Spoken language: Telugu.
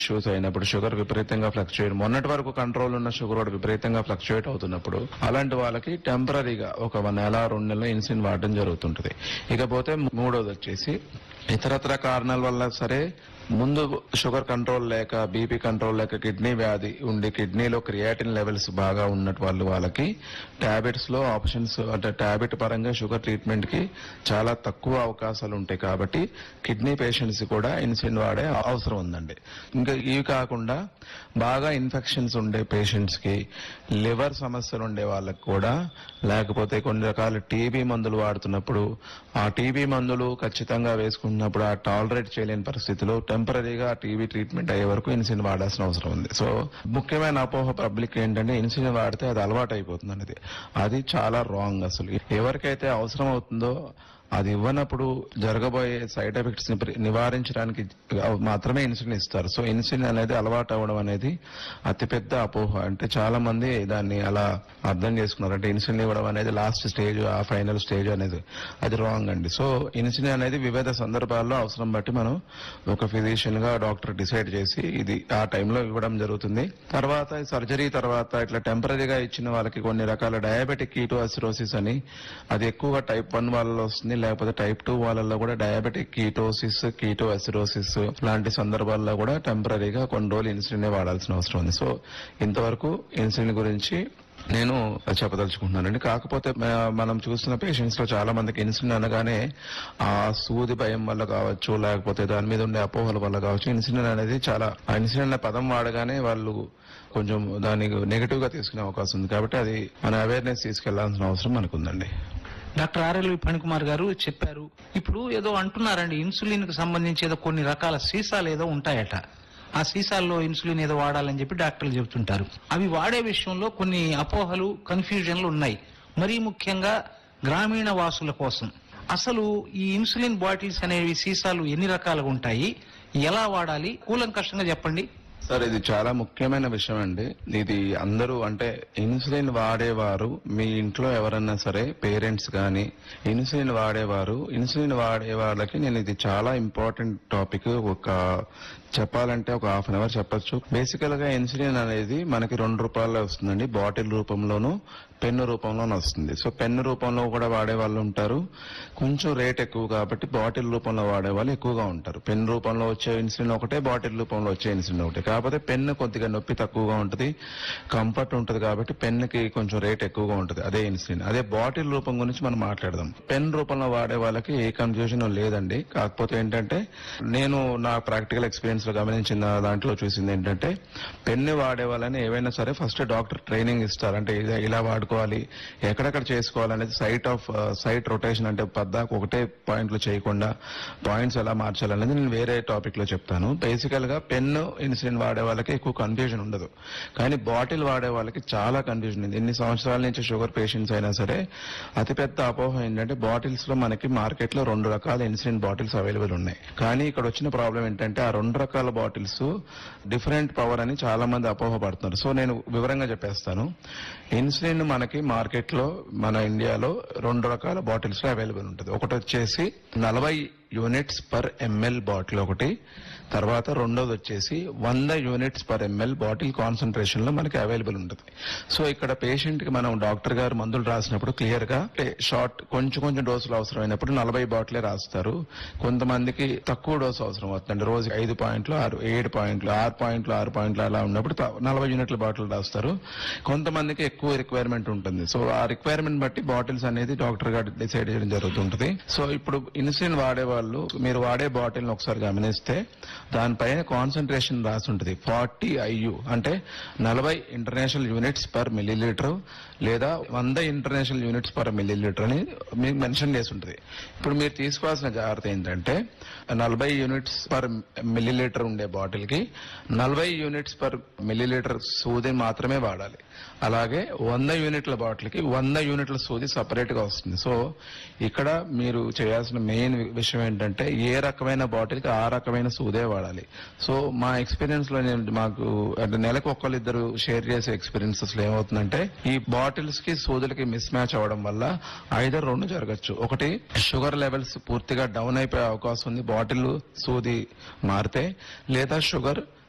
ఇష్యూస్ అయినప్పుడు షుగర్ విపరీతంగా ఫ్లక్చుయేట్ మొన్నటి వరకు కంట్రోల్ ఉన్న షుగర్ కూడా విపరీతంగా ఫ్లక్చుయేట్ అవుతున్నప్పుడు అలాంటి వాళ్ళకి టెంపరీగా ఒక నెల రెండు నెలలు ఇన్సులిన్ వాడడం జరుగుతుంటది ఇకపోతే మూడోది వచ్చేసి ఇతరత్ర కారణాల వల్ల సరే ముందు షుగర్ కంట్రోల్ లేక బీపీ కంట్రోల్ లేక కిడ్నీ వ్యాధి ఉండి కిడ్నీలో క్రియాటిన్ లెవెల్స్ బాగా ఉన్నట్టు వాళ్ళు వాళ్ళకి టాబ్లెట్స్ లో ఆప్షన్స్ అంటే టాబ్లెట్ పరంగా షుగర్ ట్రీట్మెంట్ కి చాలా తక్కువ అవకాశాలు ఉంటాయి కాబట్టి కిడ్నీ పేషెంట్స్ కూడా ఇన్సులిన్ వాడే అవసరం ఉందండి ఇంకా ఇవి కాకుండా బాగా ఇన్ఫెక్షన్స్ ఉండే పేషెంట్స్ కి లివర్ సమస్యలు ఉండే వాళ్ళకి కూడా లేకపోతే కొన్ని రకాల టీబీ మందులు వాడుతున్నప్పుడు ఆ టీబీ మందులు ఖచ్చితంగా వేసుకున్నప్పుడు ఆ టాలరేట్ చేయలేని పరిస్థితిలో టెంపరీగా టీబీ ట్రీట్మెంట్ అయ్యే వరకు ఇన్సులిన్ వాడాల్సిన అవసరం ఉంది సో ముఖ్యమైన అపోహ పబ్లిక్ ఏంటంటే ఇన్సులిన్ వాడితే అది అలవాటు అయిపోతుంది అనేది అది చాలా రాంగ్ అసలు ఎవరికైతే అవసరం అవుతుందో అది ఇవ్వనప్పుడు జరగబోయే సైడ్ ఎఫెక్ట్స్ ని ప్రి- నివారించడానికి మాత్రమే ఇన్సులిన్ ఇస్తారు సో ఇన్సులిన్ అనేది అలవాటు అవ్వడం అనేది అతిపెద్ద అపోహ అంటే చాలా మంది దాన్ని అలా అర్థం చేసుకున్నారు అంటే ఇన్సులిన్ ఇవ్వడం అనేది లాస్ట్ స్టేజ్ ఆ ఫైనల్ స్టేజ్ అనేది అది రాంగ్ అండి సో ఇన్సులిన్ అనేది వివిధ సందర్భాల్లో అవసరం బట్టి మనం ఒక ఫిజిషియన్ గా డాక్టర్ డిసైడ్ చేసి ఇది ఆ టైంలో ఇవ్వడం జరుగుతుంది తర్వాత సర్జరీ తర్వాత ఇట్లా టెంపరీగా ఇచ్చిన వాళ్ళకి కొన్ని రకాల డయాబెటిక్ కీటో అసిరోసిస్ అని అది ఎక్కువగా టైప్ వన్ వాళ్ళలో వస్తుంది లేకపోతే టైప్ టూ వాళ్ళలో కూడా డయాబెటిక్ కీటోసిస్ కీటో అసిరోసిస్ లాంటి సందర్భాల్లో కూడా టెంపరీగా కొన్ని రోజులు ఇన్సులిన్ వాడాల్సిన అవసరం ఉంది సో ఇంతవరకు ఇన్సులిన్ గురించి నేను చెప్పదలుచుకుంటున్నానండి కాకపోతే మ- మనం చూస్తున్న పేషెంట్స్ లో చాలా మందికి ఇన్సులిన్ అనగానే ఆ సూది భయం వల్ల కావచ్చు లేకపోతే దాని మీద ఉండే అపోహల వల్ల కావచ్చు ఇన్సులిన్ అనేది చాలా ఆ ఇన్సులిన్ అనే పదం వాడగానే వాళ్ళు కొంచెం దానికి నెగటివ్ గా తీసుకునే అవకాశం ఉంది కాబట్టి అది మన అవేర్నెస్ తీసుకెళ్లాల్సిన అవసరం మనకుందండి డాక్టర్ ఆర్ఎల్వి ఫణికుమార్ గారు చెప్పారు ఇప్పుడు ఏదో అంటున్నారండి ఇన్సులిన్ కు సంబంధించి ఏదో కొన్ని రకాల సీసాలు ఏదో ఉంటాయట ఆ సీసాల్లో ఇన్సులిన్ ఏదో వాడాలని చెప్పి డాక్టర్లు చెబుతుంటారు అవి వాడే విషయంలో కొన్ని అపోహలు కన్ఫ్యూజన్లు ఉన్నాయి మరీ ముఖ్యంగా గ్రామీణ వాసుల కోసం అసలు ఈ ఇన్సులిన్ బాటిల్స్ అనేవి సీసాలు ఎన్ని రకాలుగా ఉంటాయి ఎలా వాడాలి కూలంకషంగా చెప్పండి సార్ ఇది చాలా ముఖ్యమైన విషయం అండి ఇది అందరూ అంటే ఇన్సులిన్ వాడేవారు మీ ఇంట్లో ఎవరన్నా సరే పేరెంట్స్ కానీ ఇన్సులిన్ వాడేవారు ఇన్సులిన్ వాడే వాళ్ళకి నేను ఇది చాలా ఇంపార్టెంట్ టాపిక్ ఒక చెప్పాలంటే ఒక హాఫ్ అన్ అవర్ చెప్పొచ్చు బేసికల్ గా ఇన్సులిన్ అనేది మనకి రెండు రూపాయల్లో వస్తుందండి బాటిల్ రూపంలోను పెన్ను రూపంలోనూ వస్తుంది సో పెన్ను రూపంలో కూడా వాడే వాళ్ళు ఉంటారు కొంచెం రేట్ ఎక్కువ కాబట్టి బాటిల్ రూపంలో వాడే వాళ్ళు ఎక్కువగా ఉంటారు పెన్ రూపంలో వచ్చే ఇన్సులిన్ ఒకటే బాటిల్ రూపంలో వచ్చే ఇన్సులిన్ ఒకటే కాకపోతే పెన్ను కొద్దిగా నొప్పి తక్కువగా ఉంటుంది కంఫర్ట్ ఉంటుంది కాబట్టి పెన్నుకి కొంచెం రేట్ ఎక్కువగా ఉంటుంది అదే ఇన్సులిన్ అదే బాటిల్ రూపం గురించి మనం మాట్లాడదాం పెన్ రూపంలో వాడే వాళ్ళకి ఏ కన్ఫ్యూజన్ లేదండి కాకపోతే ఏంటంటే నేను నా ప్రాక్టికల్ ఎక్స్పీరియన్స్ లో గమనించిన దాంట్లో చూసింది ఏంటంటే పెన్ను వాడే వాళ్ళని ఏవైనా సరే ఫస్ట్ డాక్టర్ ట్రైనింగ్ ఇస్తారు అంటే ఇది ఇలా వాడుకోవాలి ఎక్కడెక్కడ చేసుకోవాలనేది సైట్ ఆఫ్ సైట్ రొటేషన్ అంటే పద్దాకు ఒకటే పాయింట్లు చేయకుండా పాయింట్స్ ఎలా మార్చాలనేది నేను వేరే టాపిక్ లో చెప్తాను బేసికల్ గా పెన్ను ఇన్సులిన్ వాడే వాళ్ళకి ఎక్కువ కన్ఫ్యూజన్ ఉండదు కానీ బాటిల్ వాడే వాళ్ళకి చాలా కన్ఫ్యూజన్ ఉంది ఎన్ని సంవత్సరాల నుంచి షుగర్ పేషెంట్స్ అయినా సరే అతిపెద్ద అపోహ ఏంటంటే బాటిల్స్ లో మనకి మార్కెట్ లో రెండు రకాల ఇన్సులిన్ బాటిల్స్ అవైలబుల్ ఉన్నాయి కానీ ఇక్కడ వచ్చిన ప్రాబ్లం ఏంటంటే ఆ రెండు రకాల బాటిల్స్ డిఫరెంట్ పవర్ అని చాలా మంది అపోహ పడుతున్నారు సో నేను వివరంగా చెప్పేస్తాను ఇన్సులిన్ మనకి మార్కెట్ లో మన ఇండియాలో రెండు రకాల బాటిల్స్ లో అవైలబుల్ ఉంటుంది ఒకటి వచ్చేసి నలభై యూనిట్స్ పర్ ఎంఎల్ బాటిల్ ఒకటి తర్వాత రెండోది వచ్చేసి వంద units per ML bottle concentration లో మనకి అవైలబుల్ ఉంటుంది సో ఇక్కడ పేషెంట్ కి మనం డాక్టర్ గారు మందులు రాసినప్పుడు క్లియర్ గా షార్ట్ కొంచెం కొంచెం డోసులు అవసరమైనప్పుడు నలభై బాటిలే రాస్తారు కొంతమందికి తక్కువ డోసు అవసరం అవుతుంది రోజు ఐదు పాయింట్లు ఆరు ఏడు పాయింట్లు ఆరు పాయింట్లు ఆరు పాయింట్లు అలా ఉన్నప్పుడు త- నలభై యూనిట్ల బాటిల్ రాస్తారు కొంతమందికి ఎక్కువ రిక్వైర్మెంట్ ఉంటుంది సో ఆ రిక్వైర్మెంట్ బట్టి బాటిల్స్ అనేది డాక్టర్ గారు డిసైడ్ చేయడం జరుగుతుంటుంది సో ఇప్పుడు ఇన్సులిన్ వాడే వాళ్ళు మీరు వాడే బాటిల్ ఒకసారి గమనిస్తే దానిపైన కాన్సన్ట్రేషన్ రాసి ఉంటుంది ఫార్టీ ఐయు అంటే నలభై ఇంటర్నేషనల్ యూనిట్స్ పర్ మిల్లీలీటర్ లేదా వంద ఇంటర్నేషనల్ యూనిట్స్ పర్ మిల్లీలీటర్ అని మీకు మెన్షన్ చేసి ఉంటుంది ఇప్పుడు మీరు తీసుకోవాల్సిన జాగ్రత్త ఏంటంటే నలభై యూనిట్స్ పర్ మిల్లీలీటర్ ఉండే బాటిల్ కి నలభై యూనిట్స్ పర్ మిల్లీలీటర్ సూది మాత్రమే వాడాలి అలాగే వంద యూనిట్ల బాటిల్ కి వంద యూనిట్ల సూది సపరేట్ గా వస్తుంది సో ఇక్కడ మీరు చేయాల్సిన మెయిన్ విషయం ఏంటంటే ఏ రకమైన బాటిల్ కి ఆ రకమైన సూదే వాడాలి సో మా ఎక్స్పీరియన్స్ లో నేను మాకు అంటే నెలకు ఒక్కరిద్దరు షేర్ చేసే ఎక్స్పీరియన్సెస్ లో ఏమవుతుందంటే ఈ బాటిల్స్ కి సూదులకి మిస్ మ్యాచ్ అవడం వల్ల ఐదర్ రెండు జరగచ్చు ఒకటి షుగర్ లెవెల్స్ పూర్తిగా డౌన్ అయిపోయే అవకాశం ఉంది బాటిల్ సూది మారితే లేదా షుగర్